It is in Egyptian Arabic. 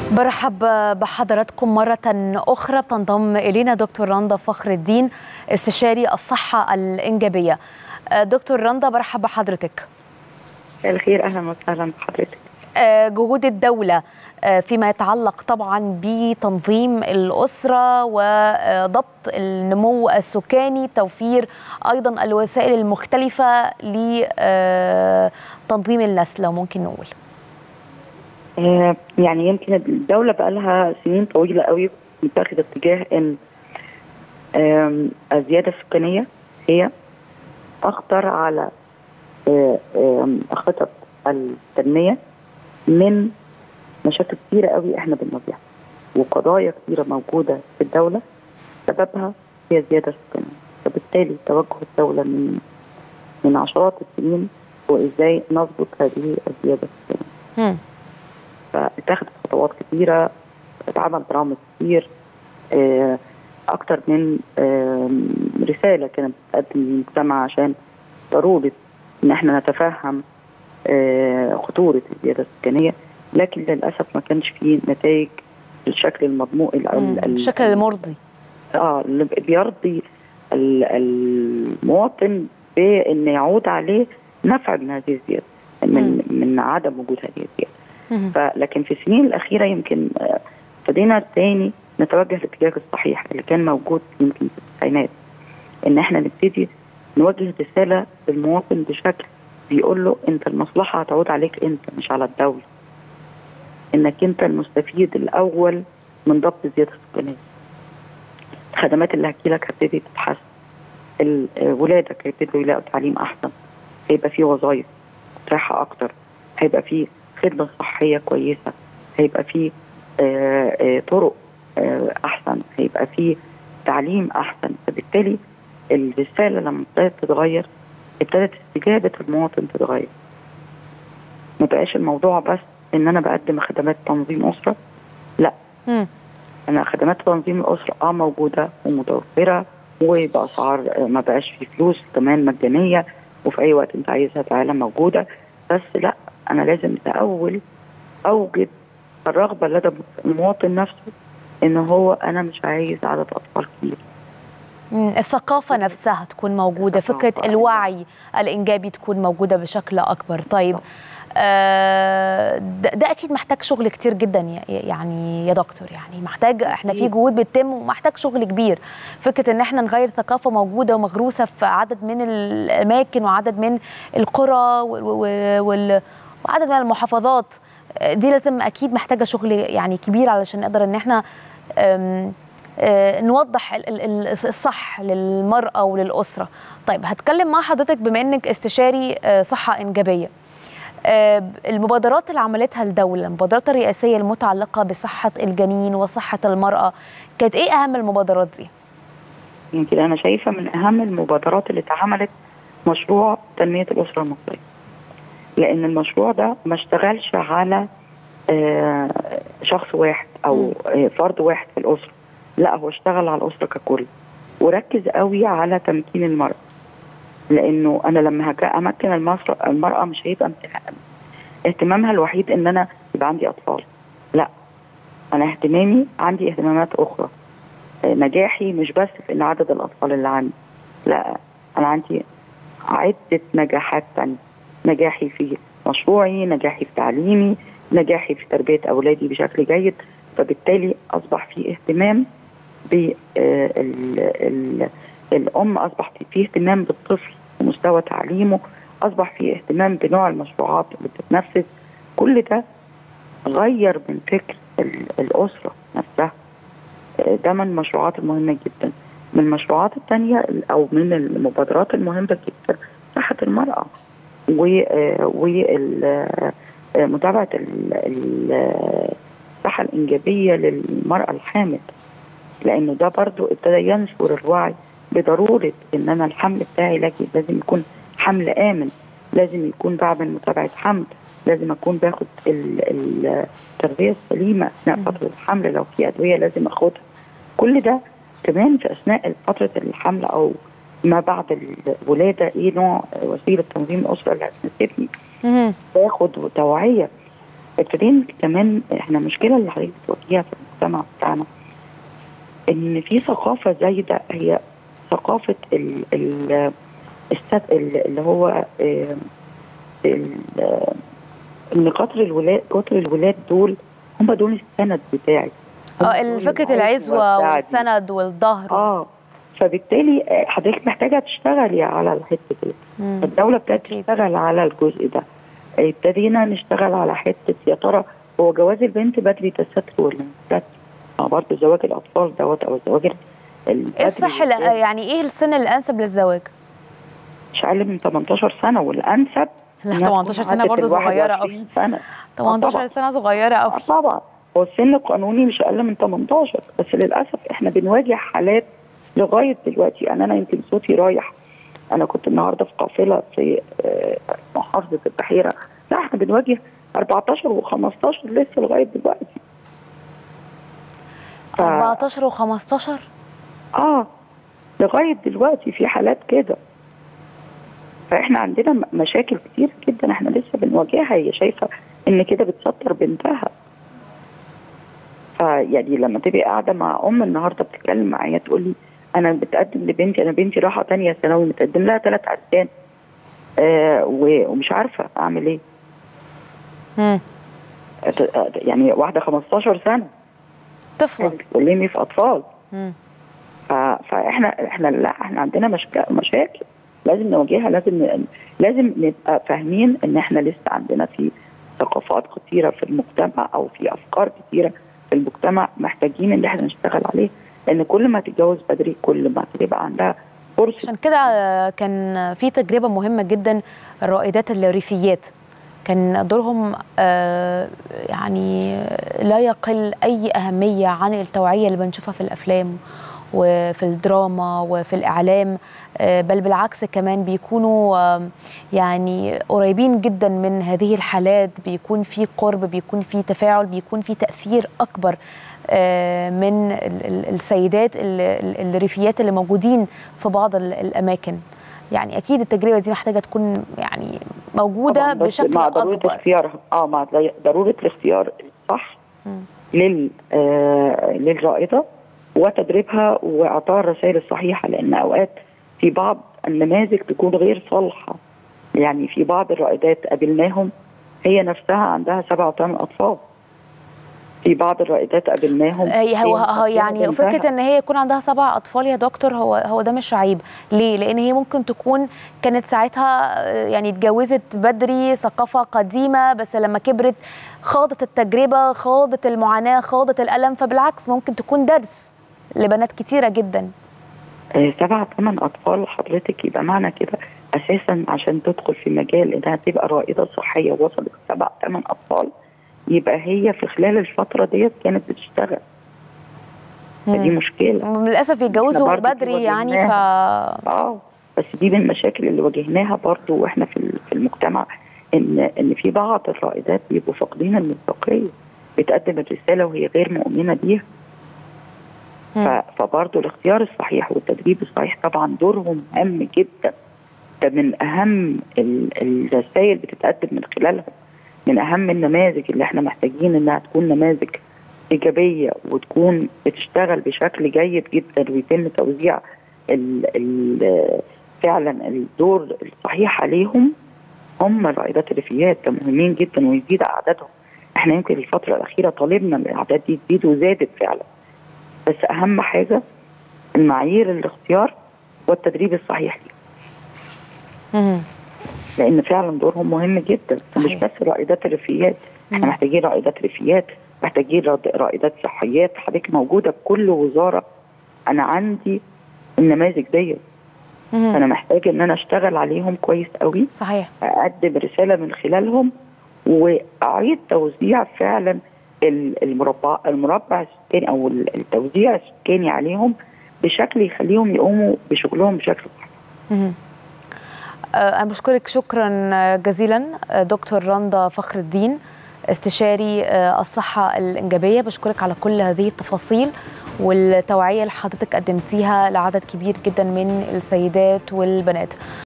برحب بحضراتكم مرة أخرى بتنضم إلينا دكتور رندا فخر الدين استشاري الصحة الإنجابية دكتور رندا برحب بحضرتك الخير أهلا وسهلا بحضرتك جهود الدولة فيما يتعلق طبعا بتنظيم الأسرة وضبط النمو السكاني توفير أيضا الوسائل المختلفة لتنظيم النسل لو ممكن نقول يعني يمكن الدولة بقى لها سنين طويلة قوي متاخد اتجاه ان الزيادة السكانية هي أخطر على خطط التنمية من مشاكل كتيرة قوي احنا بنواجهها وقضايا كتيرة موجودة في الدولة سببها هي الزيادة السكانية فبالتالي توجه الدولة من من عشرات السنين هو ازاي نضبط هذه الزيادة السكانية فاتخذت خطوات كثيره اتعمل برامج كتير اكتر من رساله كانت بتقدم للمجتمع عشان ضروره ان احنا نتفهم خطوره الزياده السكانيه لكن للاسف ما كانش فيه نتائج بالشكل المضمون او الشكل المرضي اه اللي بيرضي المواطن بان يعود عليه نفع من هذه الزياده من من عدم وجود هذه الزياده فلكن في السنين الاخيره يمكن ابتدينا تاني نتوجه الاتجاه الصحيح اللي كان موجود يمكن في التسعينات ان احنا نبتدي نوجه رساله للمواطن بشكل بيقول له انت المصلحه هتعود عليك انت مش على الدوله انك انت المستفيد الاول من ضبط الزياده السكانيه الخدمات اللي هتجيلك هتبتدي تتحسن ولادك هيبتدوا يلاقوا تعليم احسن هيبقى في وظائف صحه اكتر هيبقى في خدمه صحيه كويسه هيبقى في آآ آآ طرق آآ احسن هيبقى في تعليم احسن فبالتالي الرساله لما ابتدت تتغير ابتدت استجابه المواطن تتغير ما بقاش الموضوع بس ان انا بقدم خدمات تنظيم اسره لا م. انا خدمات تنظيم الاسره اه موجوده ومتوفره وباسعار ما بقاش في فلوس كمان مجانيه وفي اي وقت انت عايزها تعالى موجوده بس لا انا لازم الاول اوجد الرغبه لدى المواطن نفسه ان هو انا مش عايز عدد اطفال كبير الثقافة نفسها تكون موجودة فكرة الوعي الإنجابي تكون موجودة بشكل أكبر طيب آه ده أكيد محتاج شغل كتير جدا يعني يا دكتور يعني محتاج احنا في جهود بتتم ومحتاج شغل كبير فكرة ان احنا نغير ثقافة موجودة ومغروسة في عدد من الأماكن وعدد من القرى وال وعدد من المحافظات دي لازم اكيد محتاجه شغل يعني كبير علشان نقدر ان احنا أم أم نوضح الصح للمراه وللاسره طيب هتكلم مع حضرتك بما انك استشاري صحه انجابيه المبادرات اللي عملتها الدوله المبادرات الرئاسيه المتعلقه بصحه الجنين وصحه المراه كانت ايه اهم المبادرات دي يمكن انا شايفه من اهم المبادرات اللي اتعملت مشروع تنميه الاسره المصريه لان المشروع ده ما اشتغلش على شخص واحد او فرد واحد في الاسره لا هو اشتغل على الاسره ككل وركز قوي على تمكين المراه لانه انا لما امكن المراه مش هيبقى اهتمامها الوحيد ان انا يبقى عندي اطفال لا انا اهتمامي عندي اهتمامات اخرى نجاحي مش بس في ان عدد الاطفال اللي عندي لا انا عندي عده نجاحات ثانيه نجاحي في مشروعي نجاحي في تعليمي نجاحي في تربية أولادي بشكل جيد فبالتالي أصبح في اهتمام بالأم أصبح في اهتمام بالطفل ومستوى تعليمه أصبح في اهتمام بنوع المشروعات اللي بتتنفذ كل ده غير من فكر الأسرة نفسها ده من المشروعات المهمة جدا من المشروعات الثانية أو من المبادرات المهمة جدا صحة المرأة ومتابعة الصحة الإنجابية للمرأة الحامل لأنه ده برضو ابتدى ينشر الوعي بضرورة إن أنا الحمل بتاعي لازم يكون حمل آمن لازم يكون بعمل متابعة حمل لازم أكون باخد التغذية السليمة أثناء فترة الحمل لو في أدوية لازم أخدها كل ده كمان في أثناء فترة الحمل أو ما بعد الولاده ايه نوع وسيله تنظيم الاسره اللي هتناسبني باخد توعيه ابتدينا كمان احنا المشكله اللي حضرتك بتواجهها في المجتمع بتاعنا ان في ثقافه زايده هي ثقافه ال ال السد اللي هو آه، ال- آه، ان قطر الولاد قطر الولاد دول هم دول السند بتاعي هم اه دول فكره العزوة العزوه بتاعتي. والسند والظهر اه فبالتالي آه، حضرتك محتاجه تشتغلي على الحته دي مم. الدوله ابتدت أكيد. تشتغل على الجزء ده ابتدينا نشتغل على حته يا ترى هو جواز البنت بدري تستر ولا مش بدري؟ ما برضه زواج الاطفال دوت او الزواج ال- البدري ايه الصح لا- بالذات يعني ايه السن الانسب للزواج؟ مش اقل من 18 سنه والانسب لا إنها 18 تكون سنه عدت برضه ال صغيره 21 قوي سنه 18 طبعاً. سنه صغيره قوي آه طبعا هو السن القانوني مش اقل من 18 بس للاسف احنا بنواجه حالات لغايه دلوقتي يعني انا يمكن صوتي رايح انا كنت النهارده في قافله في آه، محافظه البحيره لا احنا بنواجه 14 و15 لسه لغايه دلوقتي ف- 14 و15 اه لغايه دلوقتي في حالات كده فاحنا عندنا م- مشاكل كتير جدا احنا لسه بنواجهها هي شايفه ان كده بتستر بنتها فيعني لما تبقي قاعده مع ام النهارده بتتكلم معايا تقول لي انا بتقدم لبنتي انا بنتي رايحه تانية ثانوي متقدم لها ثلاث عرسان آه و- ومش عارفه اعمل ايه مم. أت- يعني واحده 15 سنه طفله بتكلمي في اطفال مم. ف- فاحنا احنا لا احنا عندنا مشك- مشاكل لازم نواجهها لازم ن- لازم نبقى فاهمين ان احنا لسه عندنا في ثقافات كتيره في المجتمع او في افكار كتيره في المجتمع محتاجين ان احنا نشتغل عليه لان كل ما تتجوز بدري كل ما تبقى عندها فرصه عشان كده آه، كان في تجربة مهمة جدا الرائدات الريفيات كان دورهم آه، يعني لا يقل أي أهمية عن التوعية اللي بنشوفها في الأفلام وفي الدراما وفي الإعلام آه، بل بالعكس كمان بيكونوا آه، يعني قريبين جدا من هذه الحالات بيكون في قرب بيكون في تفاعل بيكون في تأثير أكبر آه، من ال- ال- السيدات ال- ال- الريفيات اللي موجودين في بعض ال- الأماكن يعني أكيد التجربة دي محتاجة تكون يعني موجودة طبعاً، بس بشكل مع ضروره أكبر اختيارها اه مع ضروره الاختيار الصح مم. لل آه للرائده وتدريبها واعطاء الرسائل الصحيحه لان اوقات في بعض النماذج تكون غير صالحه يعني في بعض الرائدات قابلناهم هي نفسها عندها سبع وثمان اطفال في بعض الرائدات قابلناهم هي هو هو مقدمة يعني بنتها. فكره ان هي يكون عندها سبع اطفال يا دكتور هو هو ده مش عيب ليه لان هي ممكن تكون كانت ساعتها آه، يعني اتجوزت بدري ثقافه قديمه بس لما كبرت خاضت التجربه خاضت المعاناه خاضت الالم فبالعكس ممكن تكون درس لبنات كتيره جدا آه، سبع ثمان اطفال حضرتك يبقى معنى كده اساسا عشان تدخل في مجال انها تبقى رائده صحيه وصلت سبع ثمان اطفال يبقى هي في خلال الفتره ديت كانت بتشتغل فدي مم. مشكله للاسف بيتجوزوا برضه دي بدري يعني ف واجهناها. اه بس دي من المشاكل اللي واجهناها برضو واحنا في ال- في المجتمع ان ان في بعض الرائدات بيبقوا فاقدين المصداقيه بتقدم الرساله وهي غير مؤمنه بيها مم. ف- فبرضه الاختيار الصحيح والتدريب الصحيح طبعا دورهم مهم جدا ده من اهم ال- الرسائل بتتقدم من خلالها من اهم النماذج اللي احنا محتاجين انها تكون نماذج ايجابيه وتكون بتشتغل بشكل جيد جدا ويتم توزيع ال ال فعلا الدور الصحيح عليهم هم رائدات الريفيات ده مهمين جدا ويزيد اعدادهم احنا يمكن الفتره الاخيره طالبنا ان الاعداد دي تزيد وزادت فعلا بس اهم حاجه المعايير الاختيار والتدريب الصحيح ليهم مم. لان فعلا دورهم مهم جدا صحيح. مش بس رائدات الريفيات احنا مم. محتاجين رائدات ريفيات محتاجين رائد- رائدات صحيات حضرتك موجوده بكل وزاره انا عندي النماذج ديت مم. انا محتاجه ان انا اشتغل عليهم كويس قوي صحيح اقدم رساله من خلالهم واعيد توزيع فعلا ال- المربع المربع السكاني او ال- التوزيع السكاني عليهم بشكل يخليهم يقوموا بشغلهم بشكل صحيح مهم. آه، أنا بشكرك شكرا جزيلا آه، دكتور رندا فخر الدين استشاري آه، الصحة الإنجابية بشكرك على كل هذه التفاصيل والتوعية اللي حضرتك قدمتيها لعدد كبير جدا من السيدات والبنات